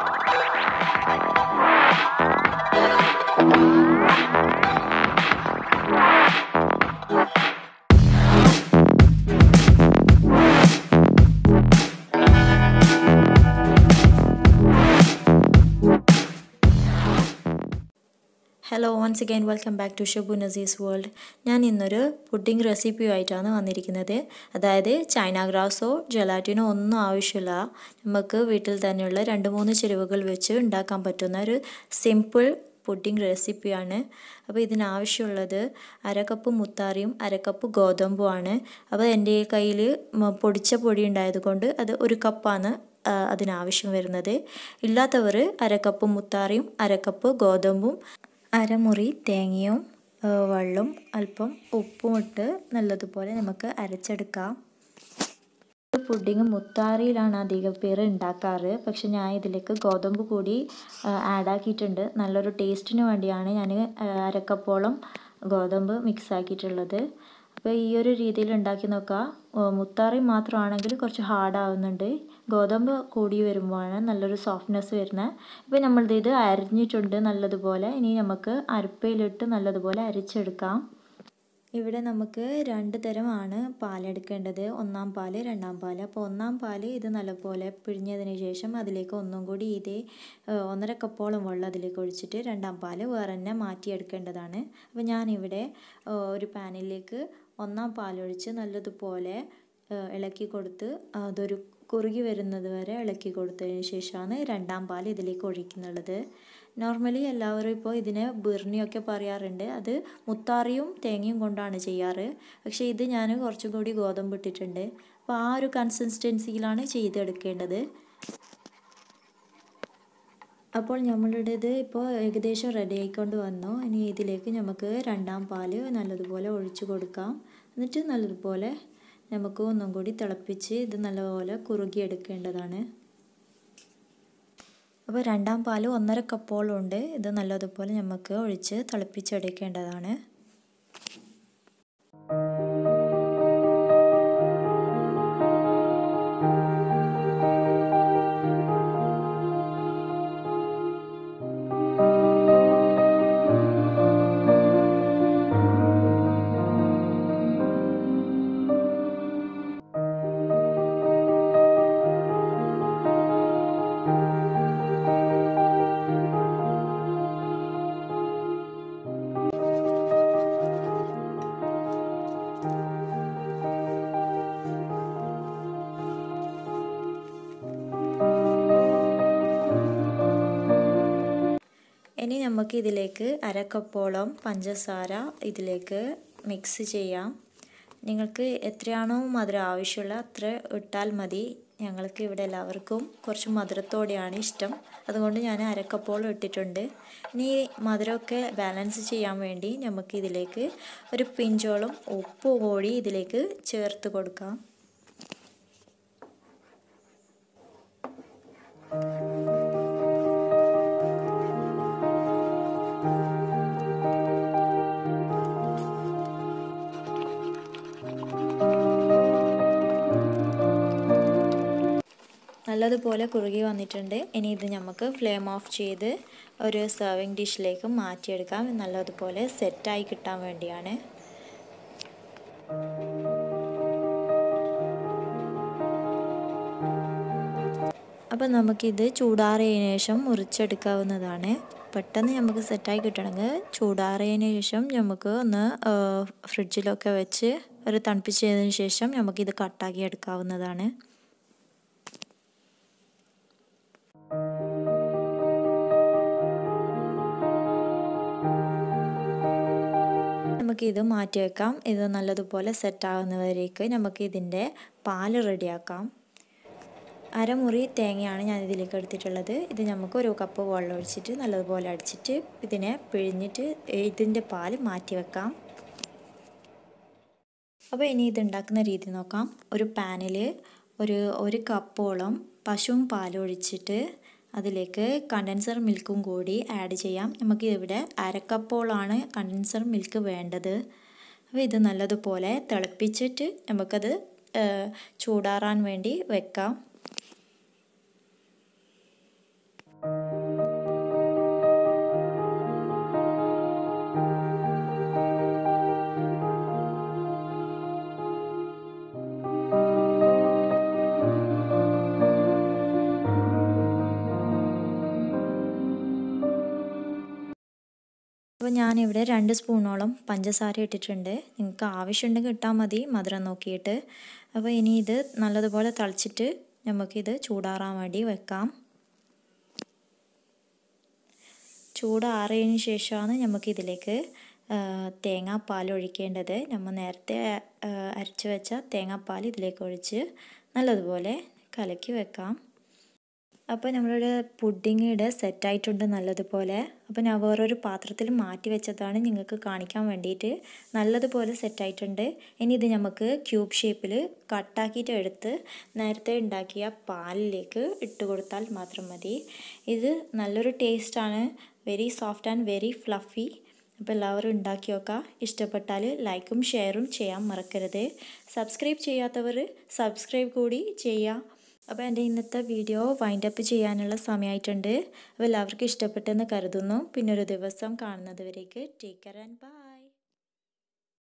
hello once again welcome back to Shabu Nazee's world ഞാൻ ഇന്നൊരു pudding റെസിപ്പിയുമായിട്ടാണ് വന്നിരിക്കുന്നത് അതായത് ചൈന ഗ്രാസോ ജലാറ്റിനോ ഒന്നും ആവശ്യമില്ല നമുക്ക് വീട്ടിൽ തന്നെയുള്ള രണ്ട് മൂന്ന് ചേരുവകൾ വെച്ച് ഉണ്ടാക്കാൻ പറ്റുന്ന ഒരു സിമ്പിൾ പുഡിംഗ് റെസിപ്പിയാണ് അപ്പോൾ ഇതിനാവശ്യമുള്ളത് അര കപ്പ് മുത്താറിയും അര കപ്പ് ഗോതമ്പുമാണ് അപ്പോൾ എൻ്റെ കയ്യിൽ പൊടിച്ച പൊടി ഉണ്ടായതുകൊണ്ട് അത് ഒരു കപ്പാണ് അതിനാവശ്യം വരുന്നത് ഇല്ലാത്തവർ അര കപ്പ് മുത്താറിയും അര കപ്പ് ഗോതമ്പും അരമുറി തേങ്ങയും വെള്ളം അല്പം ഉപ്പും ഇട്ട് നല്ലതുപോലെ നമുക്ക് അരച്ചെടുക്കാം പുഡിങ് മുത്താറിയിലാണ് അധികം പേര് ഉണ്ടാക്കാറ് പക്ഷെ ഞാൻ ഇതിലേക്ക് ഗോതമ്പ് കൂടി ആഡാക്കിയിട്ടുണ്ട് നല്ലൊരു ടേസ്റ്റിന് വേണ്ടിയാണ് ഞാൻ അരക്കപ്പോളം ഗോതമ്പ് മിക്സ് ആക്കിയിട്ടുള്ളത് അപ്പോൾ ഈ ഒരു രീതിയിൽ ഉണ്ടാക്കി നോക്കാം മുത്താറി മാത്രമാണെങ്കിൽ കുറച്ച് ഹാർഡ് ആവുന്നുണ്ട് ഗോതമ്പ് കൂടി വരുമ്പോഴാണ് നല്ലൊരു സോഫ്റ്റ്നെസ് വരുന്നത് ഇപ്പോൾ നമ്മളിത് ഇത് അരിഞ്ഞിട്ടുണ്ട് നല്ലതുപോലെ ഇനി നമുക്ക് അരപ്പയിലിട്ട് നല്ലതുപോലെ അരിച്ചെടുക്കാം ഇവിടെ നമുക്ക് രണ്ട് തരമാണ് പാലെടുക്കേണ്ടത് ഒന്നാം പാല് രണ്ടാം പാല് അപ്പോൾ ഒന്നാം പാല് ഇത് നല്ലപോലെ പിഴിഞ്ഞതിന് ശേഷം അതിലേക്ക് ഒന്നും കൂടി ഇതേ ഒന്നര കപ്പോളം വെള്ളം അതിലേക്ക് ഒഴിച്ചിട്ട് രണ്ടാം പാല് വേറെ തന്നെ മാറ്റിയെടുക്കേണ്ടതാണ് അപ്പോൾ ഞാനിവിടെ ഒരു പാനിലേക്ക് ഒന്നാം പാലൊഴിച്ച് നല്ലതുപോലെ ഇളക്കി കൊടുത്ത് അതൊരു കുറുകി വരുന്നത് വരെ ഇളക്കി കൊടുത്തതിന് ശേഷമാണ് രണ്ടാം പാൽ ഇതിലേക്ക് ഒഴിക്കുന്നുള്ളത് നോർമലി എല്ലാവരും ഇപ്പോൾ ഇതിന് ബിർണിയൊക്കെ പറയാറുണ്ട് അത് മുത്താറിയും തേങ്ങയും കൊണ്ടാണ് ചെയ്യാറ് പക്ഷേ ഇത് ഞാൻ കുറച്ചും കൂടി ഗോതമ്പ് ഇട്ടിട്ടുണ്ട് അപ്പോൾ ആ ഒരു കൺസിസ്റ്റൻസിയിലാണ് ചെയ്തെടുക്കേണ്ടത് അപ്പോൾ നമ്മളുടേത് ഇപ്പോൾ ഏകദേശം റെഡി ആയിക്കൊണ്ട് വന്നു ഇനി ഇതിലേക്ക് നമുക്ക് രണ്ടാം പാല് നല്ലതുപോലെ ഒഴിച്ചു കൊടുക്കാം എന്നിട്ട് നല്ലതുപോലെ നമുക്ക് ഒന്നും കൂടി തിളപ്പിച്ച് ഇത് നല്ലപോലെ കുറുകിയെടുക്കേണ്ടതാണ് അപ്പോൾ രണ്ടാം പാൽ ഒന്നര കപ്പോളം ഉണ്ട് ഇത് നല്ലതുപോലെ നമുക്ക് ഒഴിച്ച് തിളപ്പിച്ചെടുക്കേണ്ടതാണ് ഇനി നമുക്ക് ഇതിലേക്ക് അര കപ്പോളം പഞ്ചസാര ഇതിലേക്ക് മിക്സ് ചെയ്യാം നിങ്ങൾക്ക് എത്രയാണോ മധുരം ആവശ്യമുള്ള അത്ര ഇട്ടാൽ മതി ഞങ്ങൾക്ക് ഇവിടെ എല്ലാവർക്കും കുറച്ച് മധുരത്തോടെയാണ് ഇഷ്ടം അതുകൊണ്ട് ഞാൻ അരക്കപ്പോളം ഇട്ടിട്ടുണ്ട് ഇനി മധുരമൊക്കെ ബാലൻസ് ചെയ്യാൻ വേണ്ടി നമുക്ക് ഇതിലേക്ക് ഒരു പിഞ്ചോളം ഉപ്പ് കൂടി ഇതിലേക്ക് ചേർത്ത് കൊടുക്കാം നല്ലതുപോലെ കുറുകി വന്നിട്ടുണ്ട് ഇനി ഇത് നമുക്ക് ഫ്ലെയിം ഓഫ് ചെയ്ത് ഒരു സെർവിങ് ഡിഷിലേക്ക് മാറ്റിയെടുക്കാം നല്ലതുപോലെ സെറ്റായി കിട്ടാൻ വേണ്ടിയാണ് അപ്പം നമുക്കിത് ചൂടാറിയതിന് ശേഷം മുറിച്ചെടുക്കാവുന്നതാണ് പെട്ടെന്ന് നമുക്ക് സെറ്റായി കിട്ടണമെങ്കിൽ ചൂടാറിയതിന് ശേഷം നമുക്ക് ഒന്ന് ഫ്രിഡ്ജിലൊക്കെ വെച്ച് ഒരു തണുപ്പിച്ചതിന് ശേഷം നമുക്കിത് കട്ടാക്കി എടുക്കാവുന്നതാണ് നമുക്കിത് മാറ്റി വെക്കാം ഇത് നല്ലതുപോലെ സെറ്റ് ആകുന്നവരേക്ക് നമുക്ക് ഇതിൻ്റെ പാല് റെഡിയാക്കാം അരമുറി തേങ്ങയാണ് ഞാൻ ഇതിലേക്ക് എടുത്തിട്ടുള്ളത് ഇത് നമുക്ക് ഒരു കപ്പ് വെള്ളം ഒഴിച്ചിട്ട് നല്ലതുപോലെ അടിച്ചിട്ട് ഇതിനെ പിഴിഞ്ഞിട്ട് ഇതിൻ്റെ പാല് മാറ്റി വെക്കാം അപ്പോൾ ഇനി ഇത് ഉണ്ടാക്കുന്ന രീതി നോക്കാം ഒരു പാനിൽ ഒരു ഒരു കപ്പോളം പശുവും പാലൊഴിച്ചിട്ട് അതിലേക്ക് കണ്ടൻസർ മിൽക്കും കൂടി ആഡ് ചെയ്യാം നമുക്ക് ഇവിടെ അരക്കപ്പോളാണ് കണ്ടൻസർ മിൽക്ക് വേണ്ടത് അപ്പോൾ ഇത് നല്ലതുപോലെ തിളപ്പിച്ചിട്ട് നമുക്കത് ചൂടാറാൻ വേണ്ടി വെക്കാം അപ്പോൾ ഞാനിവിടെ രണ്ട് സ്പൂണോളം പഞ്ചസാര ഇട്ടിട്ടുണ്ട് നിങ്ങൾക്ക് ആവശ്യമുണ്ടെങ്കിൽ ഇട്ടാൽ മതി മധുരം നോക്കിയിട്ട് അപ്പോൾ ഇനി ഇത് നല്ലതുപോലെ തളിച്ചിട്ട് നമുക്കിത് ചൂടാറാൻ വേണ്ടി വെക്കാം ചൂടാറിയതിന് ശേഷമാണ് നമുക്കിതിലേക്ക് തേങ്ങാപ്പാൽ ഒഴിക്കേണ്ടത് നമ്മൾ നേരത്തെ അരച്ച് വെച്ച തേങ്ങാപ്പാൽ ഇതിലേക്ക് ഒഴിച്ച് നല്ലതുപോലെ കലക്കി വെക്കാം അപ്പോൾ നമ്മളുടെ പുഡിങ് ഇവിടെ സെറ്റായിട്ടുണ്ട് നല്ലതുപോലെ അപ്പോൾ ഞാൻ വേറൊരു പാത്രത്തിൽ മാറ്റി വെച്ചതാണ് നിങ്ങൾക്ക് കാണിക്കാൻ വേണ്ടിയിട്ട് നല്ലതുപോലെ സെറ്റായിട്ടുണ്ട് ഇനി ഇത് നമുക്ക് ക്യൂബ് ഷേപ്പിൽ കട്ടാക്കിയിട്ട് എടുത്ത് നേരത്തെ ഉണ്ടാക്കിയ പാലിലേക്ക് ഇട്ട് കൊടുത്താൽ മാത്രം മതി ഇത് നല്ലൊരു ടേസ്റ്റാണ് very soft and very fluffy അപ്പോൾ എല്ലാവരും ഉണ്ടാക്കി നോക്കുക ഇഷ്ടപ്പെട്ടാൽ ലൈക്കും ഷെയറും ചെയ്യാൻ മറക്കരുത് സബ്സ്ക്രൈബ് ചെയ്യാത്തവർ സബ്സ്ക്രൈബ് കൂടി ചെയ്യുക അപ്പോൾ എൻ്റെ ഇന്നത്തെ വീഡിയോ വൈൻഡ് അപ്പ് ചെയ്യാനുള്ള സമയമായിട്ടുണ്ട് അപ്പോൾ എല്ലാവർക്കും ഇഷ്ടപ്പെട്ടെന്ന് കരുതുന്നു പിന്നെ ഒരു ദിവസം കാണുന്നത് വരേക്ക് ടേക്ക് കെയർ ആൻഡ് ബൈ